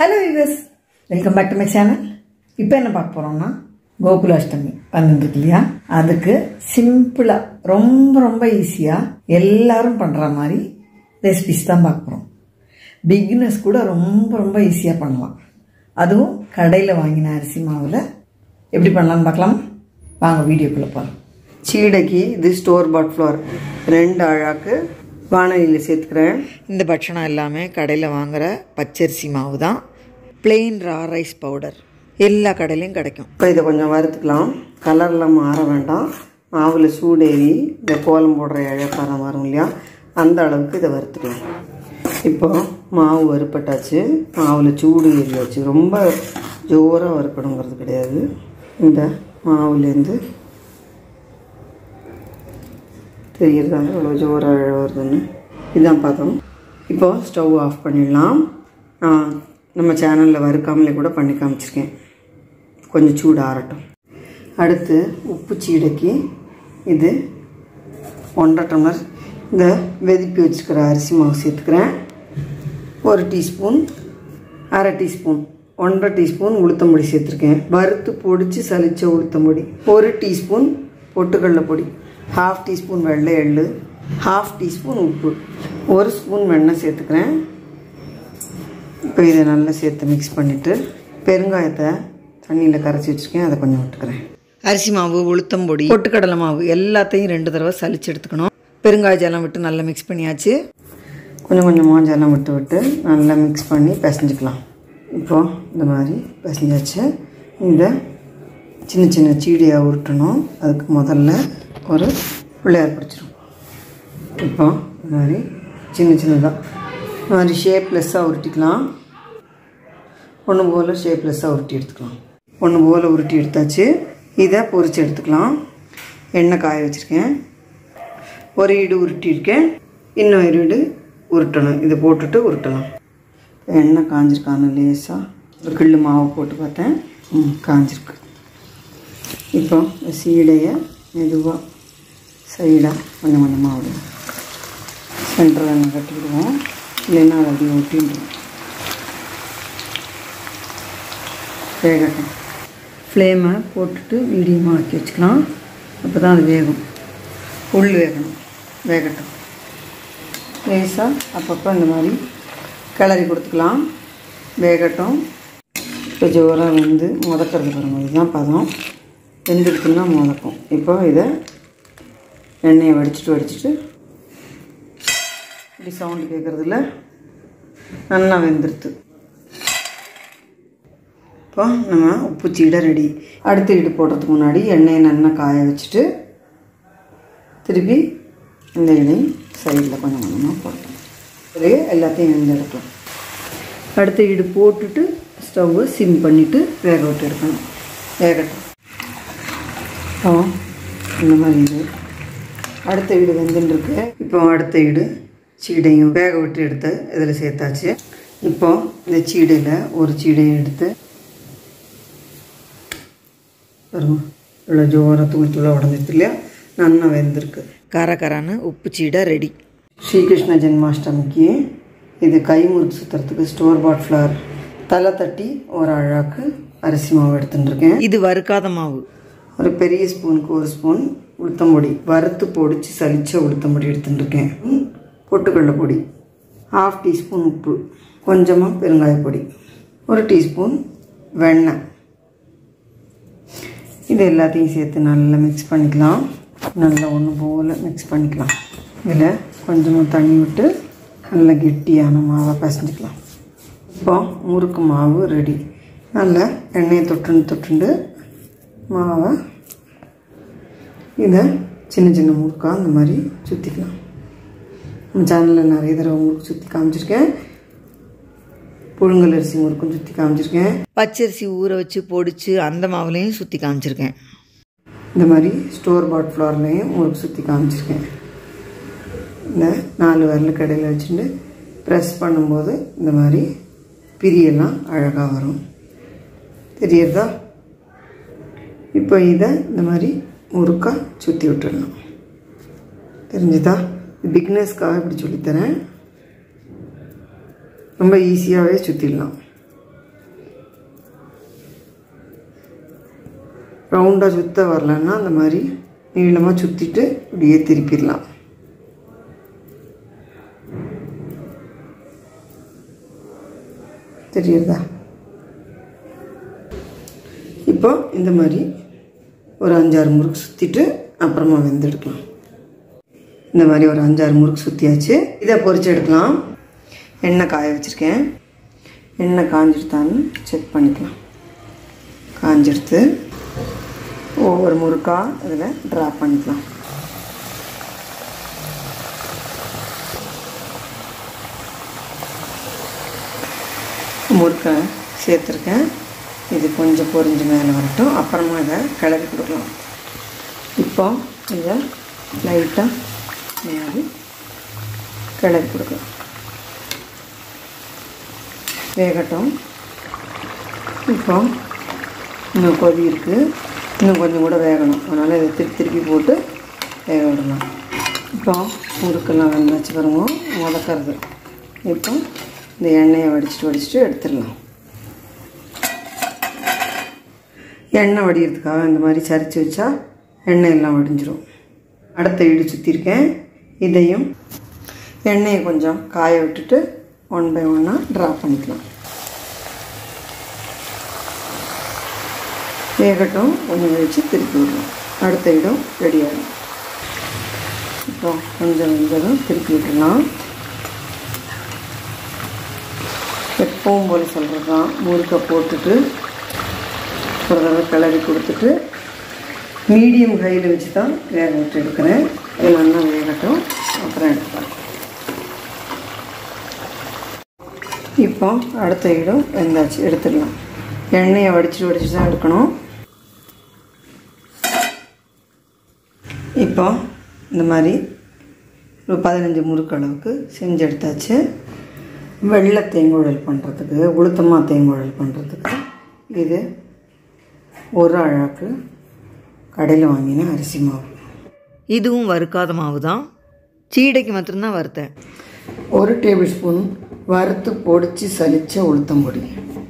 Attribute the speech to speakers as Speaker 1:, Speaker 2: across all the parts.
Speaker 1: hello us welcome back to my channel இப்போ என்ன பார்க்க போகிறோம்னா கோகுலாஷ்டமி வந்துருக்கு இல்லையா அதுக்கு சிம்பிளாக ரொம்ப ரொம்ப ஈஸியாக எல்லாரும் பண்ணுற மாதிரி ரெசிபிஸ் தான் பார்க்க போகிறோம் பிகினர்ஸ் கூட ரொம்ப ரொம்ப ஈஸியாக பண்ணலாம் அதுவும் கடையில் வாங்கின அரிசி மாவில் எப்படி பண்ணலாம்னு பார்க்கலாம் வாங்க வீடியோக்குள்ளே போகலாம்
Speaker 2: சீடைக்கு இது ஸ்டோர் பாட் ஃப்ளோர் ரெண்டு அழாக்கு வானலியில் சேர்த்துக்கிறேன்
Speaker 1: இந்த பட்சணம் எல்லாமே கடையில் வாங்குற பச்சரிசி மாவு தான் பிளெயின் ரா ரைஸ் பவுடர் எல்லா கடையிலையும் கிடைக்கும்
Speaker 2: இப்போ இதை கொஞ்சம் வறுத்துக்கலாம் கலர்லாம் மாற வேண்டாம் மாவில் சூடேறி இந்த கோலம் போடுற இழக்காரம் வரும் இல்லையா அந்த அளவுக்கு இதை வறுத்துக்கலாம் இப்போ மாவு வறுப்பட்டாச்சு மாவில் சூடு ஏறியாச்சு ரொம்ப ஜோராக வறுக்கணுங்கிறது கிடையாது இந்த மாவுலேருந்து தெரியறதாங்க இவ்வளோ ஜோராக வருதுன்னு இதுதான் பார்த்தோம் இப்போ ஸ்டவ் ஆஃப் பண்ணிடலாம் நான் நம்ம சேனலில் வறுக்காமலே கூட பண்ணி காமிச்சிருக்கேன் கொஞ்சம் சூடு ஆறட்டும் அடுத்து உப்பு சீடைக்கு இது ஒன்றரை டம்ளர் இந்த வெதுப்பி வச்சுருக்கிற அரிசி மாவு சேர்த்துக்கிறேன் ஒரு டீஸ்பூன் அரை டீஸ்பூன் ஒன்றரை டீஸ்பூன் உளுத்தம்பொடி சேர்த்துருக்கேன் வறுத்து பொடிச்சு சலிச்ச உளுத்தம்பொடி ஒரு டீஸ்பூன் பொட்டுக்கடலை பொடி ஹாஃப் டீஸ்பூன் வெள்ளை எள்ளு ஹாஃப் டீஸ்பூன் உப்பு ஒரு ஸ்பூன் வெண்ணெய் சேர்த்துக்கிறேன் இப்போ இதை நல்லா சேர்த்து மிக்ஸ் பண்ணிவிட்டு பெருங்காயத்தை தண்ணியில் கரைச்சி வச்சுருக்கேன் அதை கொஞ்சம் விட்டுக்கிறேன்
Speaker 1: அரிசி மாவு உளுத்தம் பொடி பொட்டுக்கடலை மாவு எல்லாத்தையும் ரெண்டு தடவை சலிச்சு எடுத்துக்கணும் பெருங்காய ஜலம் விட்டு நல்லா மிக்ஸ் பண்ணியாச்சு
Speaker 2: கொஞ்சம் கொஞ்சமாக ஜலம் விட்டு விட்டு நல்லா மிக்ஸ் பண்ணி பிசைஞ்சிக்கலாம் இப்போது இந்த மாதிரி பிசைஞ்சாச்சு இதை சின்ன சின்ன சீடியாக உருட்டணும் அதுக்கு முதல்ல ஒரு பிள்ளையார் பிடிச்சிரும் இப்போ இந்த மாதிரி சின்ன சின்னதாக இந்த மாதிரி ஷேப்லெஸ்ஸாக உருட்டிக்கலாம் ஒன்று போல் ஷேப்லெஸ்ஸாக உருட்டி எடுத்துக்கலாம் ஒன்று போல் உருட்டி எடுத்தாச்சு இதை பொரிச்சு எடுத்துக்கலாம் எண்ணெய் காய வச்சுருக்கேன் ஒரு ஈடு உருட்டியிருக்கேன் இன்னும் ஒரு ஈடு உருட்டணும் இதை போட்டுட்டு உருட்டலாம் எண்ணெய் காஞ்சிருக்கான லேசாக ஒரு கிள்ளு மாவு போட்டு பார்த்தேன் ம் காஞ்சிருக்கு இப்போ இந்த சீடையை மெதுவாக சைடாக கொஞ்சம் கொஞ்சமாக விடுவோம் சென்டரில் எண்ணெய் கட்டிவிடுவோம் இல்லைன்னா அதை அப்படியே ஒட்டிடுவோம் வேகட்டும் ஃப்ளேமை போட்டுட்டு மீடியமாக ஆக்கி வச்சுக்கலாம் அப்போ தான் அது வேகும் உள் வேகணும் வேகட்டும் லேசாக அப்பப்போ இந்த மாதிரி கிளறி கொடுத்துக்கலாம் வேகட்டும் இப்போ ஜோராக வந்து முதக்கிறது பாருங்க இதுதான் பதம் வெந்துடுச்சுன்னா முதக்கும் இப்போ இதை எண்ணெயை வடிச்சிட்டு வடிச்சிட்டு இப்படி சவுண்டு கேட்குறதுல நல்லா வெந்துடுது இப்போ நம்ம உப்பு சீடை ரெடி அடுத்த இடு போடுறதுக்கு முன்னாடி எண்ணெயை நல்லா காய வச்சுட்டு திருப்பி இந்த இடையும் சைடில் கொஞ்சம் கொஞ்சமாக போட்டோம் ஒரே எல்லாத்தையும் வெந்து எடுக்கலாம் அடுத்த ஈடு போட்டுட்டு ஸ்டவ்வை சிம் பண்ணிவிட்டு வேக விட்டு எடுக்கணும் வேகட்டும் இப்போ இந்த மாதிரி இது அடுத்த வீடு வெந்துட்டுருக்கு இப்போ அடுத்த வீடு சீடையும் வேக விட்டு எடுத்து இதில் சேர்த்தாச்சு இப்போ இந்த சீடையில் ஒரு சீடையை எடுத்து பாருங்க இவ்வளோ ஜோராக தூள் தூளாக உடஞ்சிச்சு இல்லையா நல்லா வெந்திருக்கு
Speaker 1: கரகரான உப்பு சீடை ரெடி
Speaker 2: ஸ்ரீகிருஷ்ண ஜென்மாஷ்டமிக்கு இது கை முறுக்கு சுற்றுறதுக்கு ஸ்டோர் பாட் ஃப்ளவர் தலை தட்டி ஒரு அழாக்கு அரிசி மாவு எடுத்துட்டுருக்கேன்
Speaker 1: இது வறுக்காத மாவு
Speaker 2: ஒரு பெரிய ஸ்பூனுக்கு ஒரு ஸ்பூன் உளுத்தம்பொடி வறுத்து பொடிச்சு சலிச்ச உளுத்தம்பொடி எடுத்துட்டுருக்கேன் பொட்டுக்கடலை பொடி ஹாஃப் டீஸ்பூன் உப்பு கொஞ்சமாக பெருங்காய பொடி ஒரு டீஸ்பூன் வெண்ணெய் இது எல்லாத்தையும் சேர்த்து நல்லா மிக்ஸ் பண்ணிக்கலாம் நல்லா ஒன்று போல் மிக்ஸ் பண்ணிக்கலாம் இதில் கொஞ்சமாக தண்ணி விட்டு நல்லா கெட்டியான மாவை பசஞ்சிக்கலாம் இப்போ முறுக்கு மாவு ரெடி நல்லா எண்ணெயை தொட்டுண்டு தொட்டுண்டு மாவை இதை சின்ன சின்ன முறுக்காக அந்த மாதிரி சுற்றிக்கலாம் நம்ம சேனலில் நிறைய தடவை முறுக்கு சுற்றி காமிச்சிருக்கேன் புழுங்கல் அரிசி முறுக்கும் சுற்றி காமிச்சிருக்கேன்
Speaker 1: பச்சரிசி ஊற வச்சு பொடிச்சு அந்த மாவுலையும் சுற்றி காமிச்சிருக்கேன்
Speaker 2: இந்த மாதிரி ஸ்டோர் பாட் ஃப்ளோர்லேயும் முறுக்கு சுற்றி காமிச்சிருக்கேன் இந்த நாலு விரல் கடையில் வச்சுட்டு ப்ரெஸ் பண்ணும்போது இந்த மாதிரி பிரியெல்லாம் அழகாக வரும் தெரியறதா இப்போ இதை இந்த மாதிரி முறுக்காக சுற்றி விட்டுடணும் தெரிஞ்சுதா பிக்னஸ்க்காக இப்படி சொல்லித்தரேன் ரொம்ப ஈஸியாகவே சுற்றிடலாம் ரவுண்டாக சுத்த வரலன்னா அந்த மாதிரி நீளமாக சுற்றிட்டு இப்படியே திருப்பிடலாம் தெரியுதா இப்போ இந்த மாதிரி ஒரு அஞ்சாறு முறுக்கு சுற்றிட்டு அப்புறமா வெந்தெடுக்கலாம் இந்த மாதிரி ஒரு அஞ்சாறு முறுக்கு சுற்றியாச்சு இதை பொரிச்சு எடுக்கலாம் எண்ணெய் காய வச்சுருக்கேன் எண்ணெய் காஞ்சிருத்தான்னு செக் பண்ணிக்கலாம் காஞ்செடுத்து ஒவ்வொரு முறுக்காக இதில் ட்ரா பண்ணிக்கலாம் முறுக்கை சேர்த்துருக்கேன் இது கொஞ்சம் பொரிஞ்சு மேலே வரட்டும் அப்புறமா இதை கிளறி கொடுக்கலாம் இப்போ இதை லைட்டாக மாதிரி கிளறி கொடுக்கலாம் வேகட்டும் இப்போ இன்னும் கொதி இருக்குது இன்னும் கொஞ்சம் கூட வேகணும் அதனால் இதை திருப்பி திருப்பி போட்டு வேக விடலாம் இப்போ முறுக்கெல்லாம் வெந்தாச்சு பாருங்க முதக்கிறது இப்போ இந்த எண்ணெயை வடிச்சிட்டு வடிச்சிட்டு எடுத்துடலாம் எண்ணெய் வடிகிறதுக்காக இந்த மாதிரி சரித்து வச்சா எண்ணெய் எல்லாம் வடிஞ்சிரும் அடுத்த இடு சுற்றிருக்கேன் இதையும் எண்ணெயை கொஞ்சம் காய விட்டுட்டு ஒன் பை ஒன்னாக ட்ரா பண்ணிக்கலாம் வேகட்டும் கொஞ்சம் கழிச்சு திருப்பி விடலாம் அடுத்த இடம் ரெடி ஆகிடும் இப்போ கொஞ்சம் வெந்ததும் திருப்பி விட்டுலாம் எப்பவும் போல் சொல்கிறது தான் முறுக்கை போட்டுட்டு ஒரு தடவை கிளறி கொடுத்துட்டு மீடியம் ஹையில் வச்சு தான் வேக விட்டு எடுக்கிறேன் இது நல்லா வேகட்டும் அப்புறம் எடுப்பேன் இப்போ அடுத்த இடம் வெந்தாச்சு எடுத்துடலாம் எண்ணெயை வடிச்சு வடிச்சு தான் எடுக்கணும் இப்போ இந்த மாதிரி ஒரு பதினஞ்சு முறுக்கு அளவுக்கு செஞ்சு எடுத்தாச்சு வெள்ளை தேங்குழல் பண்ணுறதுக்கு உளுத்தமா தேங்குழல் பண்ணுறதுக்கு இது ஒரு அழகு கடையில் வாங்கின அரிசி மாவு
Speaker 1: இதுவும் வறுக்காத மாவு தான் சீடைக்கு மட்டும்தான் வறுத்தேன்
Speaker 2: ஒரு டேபிள் ஸ்பூன் வறுத்து பொடிச்சு சலிச்ச உளுத்தம் பொடி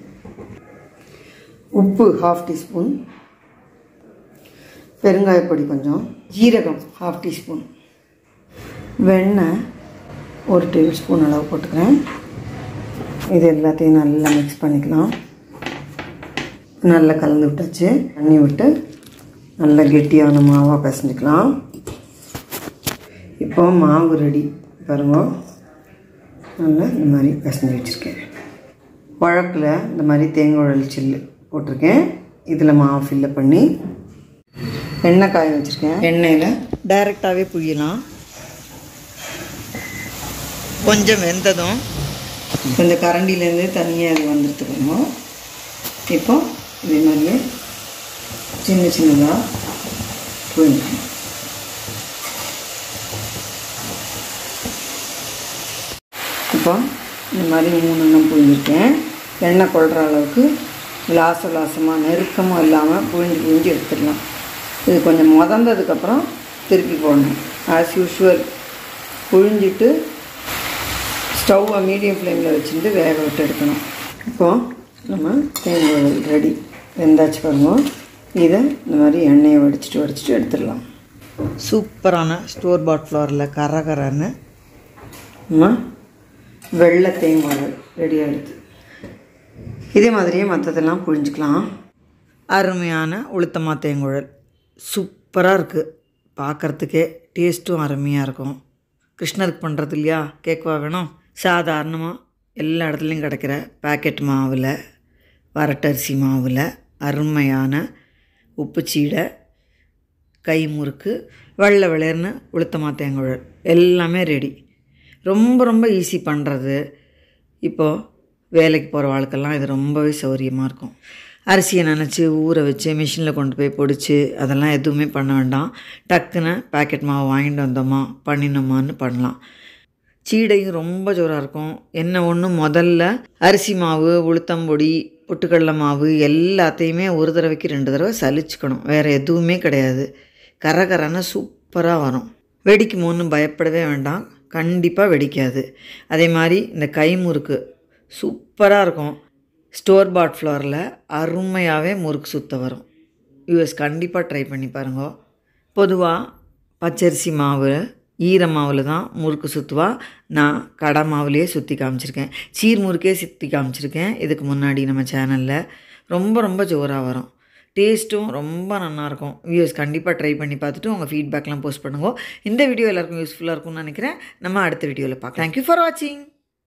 Speaker 2: உப்பு ஹாஃப் டீஸ்பூன் பெருங்காயப்பொடி கொஞ்சம் ஜீரகம் ஹாஃப் டீஸ்பூன் வெண்ணெய் ஒரு டேபிள் ஸ்பூன் அளவு போட்டுக்கிறேன் இது எல்லாத்தையும் நல்லா மிக்ஸ் பண்ணிக்கலாம் நல்லா கலந்து விட்டாச்சு தண்ணி விட்டு நல்லா கெட்டியான மாவாக பிசைஞ்சிக்கலாம் இப்போ மாவு ரெடி பாருங்க நல்லா இந்த மாதிரி பிசைஞ்சு வச்சுருக்கேன் குழப்பில் இந்த மாதிரி தேங்குழல் சில்லு போட்டிருக்கேன் இதில் மாவு ஃபில்லை பண்ணி எண்ணெய் காய வச்சுருக்கேன் எண்ணெயில்
Speaker 1: டைரெக்டாகவே புழியலாம் கொஞ்சம் வெந்ததும்
Speaker 2: இந்த கரண்டிலேருந்து தனியாக இது வந்துட்டுருக்கோம் இப்போ இதே மாதிரியே சின்ன சின்னதாக புழிஞ்சிக்கணும் இப்போ இந்த மாதிரி மூணு எண்ணம் புழிஞ்சிருக்கேன் எண்ணெய் கொள்கிற அளவுக்கு லாச லாசமாக நெருக்கமாக இல்லாமல் புழிஞ்சு புழிஞ்சு எடுத்துடலாம் இது கொஞ்சம் முதந்ததுக்கப்புறம் திருப்பி போடணும் ஆஸ் யூஷுவல் புழிஞ்சிட்டு ஸ்டவ்வை மீடியம் ஃப்ளேமில் வச்சுட்டு வேக விட்டு எடுக்கணும் இப்போது நம்ம தேங்காய் ரெடி வெந்தாச்சு பாருங்க இதை இந்த மாதிரி எண்ணெயை வடிச்சிட்டு வடிச்சிட்டு எடுத்துடலாம்
Speaker 1: சூப்பரான ஸ்டோர் பாட் ஃப்ளவரில் கர கரன்னு
Speaker 2: நம்ம வெள்ளை தேங்காய் ரெடி ஆகிடுது இதே மாதிரியே மற்றதெல்லாம் புழிஞ்சிக்கலாம்
Speaker 1: அருமையான உளுத்தமா தேங்குழல் சூப்பராக இருக்குது பார்க்குறதுக்கே டேஸ்ட்டும் அருமையாக இருக்கும் கிருஷ்ணருக்கு பண்ணுறது இல்லையா கேட்கவா வேணும் சாதாரணமாக எல்லா இடத்துலையும் கிடைக்கிற பாக்கெட் மாவில் வரட்டரிசி மாவில் அருமையான உப்புச்சீடை கை முறுக்கு வெள்ளை வெளேர்னு உளுத்தமா தேங்குழல் எல்லாமே ரெடி ரொம்ப ரொம்ப ஈஸி பண்ணுறது இப்போது வேலைக்கு போகிற வாழ்க்கெல்லாம் இது ரொம்பவே சௌரியமாக இருக்கும் அரிசியை நினச்சி ஊற வச்சு மிஷினில் கொண்டு போய் பொடிச்சு அதெல்லாம் எதுவுமே பண்ண வேண்டாம் டக்குன்னு பாக்கெட் மாவு வாங்கிட்டு வந்தோமா பண்ணினோமான்னு பண்ணலாம் சீடையும் ரொம்ப ஜோராக இருக்கும் என்ன ஒன்று முதல்ல அரிசி மாவு உளுத்தம்பொடி பொட்டுக்கடலை மாவு எல்லாத்தையுமே ஒரு தடவைக்கு ரெண்டு தடவை சலிச்சுக்கணும் வேறு எதுவுமே கிடையாது கரகரன்னு சூப்பராக வரும் வெடிக்குமோன்னு பயப்படவே வேண்டாம் கண்டிப்பாக வெடிக்காது அதே மாதிரி இந்த கைமுறுக்கு சூப்பராக இருக்கும் ஸ்டோர் பாட் ஃப்ளோரில் அருமையாகவே முறுக்கு சுத்த வரும் யூஎஸ் கண்டிப்பாக ட்ரை பண்ணி பாருங்க பொதுவாக பச்சரிசி மாவு ஈர மாவில் தான் முறுக்கு சுற்றுவா நான் கடை மாவுலேயே சுற்றி காமிச்சிருக்கேன் சீர் முறுக்கே சுற்றி காமிச்சிருக்கேன் இதுக்கு முன்னாடி நம்ம சேனலில் ரொம்ப ரொம்ப ஜோராக வரும் டேஸ்ட்டும் ரொம்ப நல்லாயிருக்கும் வியூஸ் கண்டிப்பாக ட்ரை பண்ணி பார்த்துட்டு உங்கள் ஃபீட்பேக்லாம் போஸ்ட் பண்ணுங்க இந்த வீடியோ எல்லாருக்கும் யூஸ்ஃபுல்லாக இருக்கும்னு நினைக்கிறேன் நம்ம அடுத்த வீடியோவில் பார்க்கலாம் தேங்க்யூ ஃபார் வாட்சிங்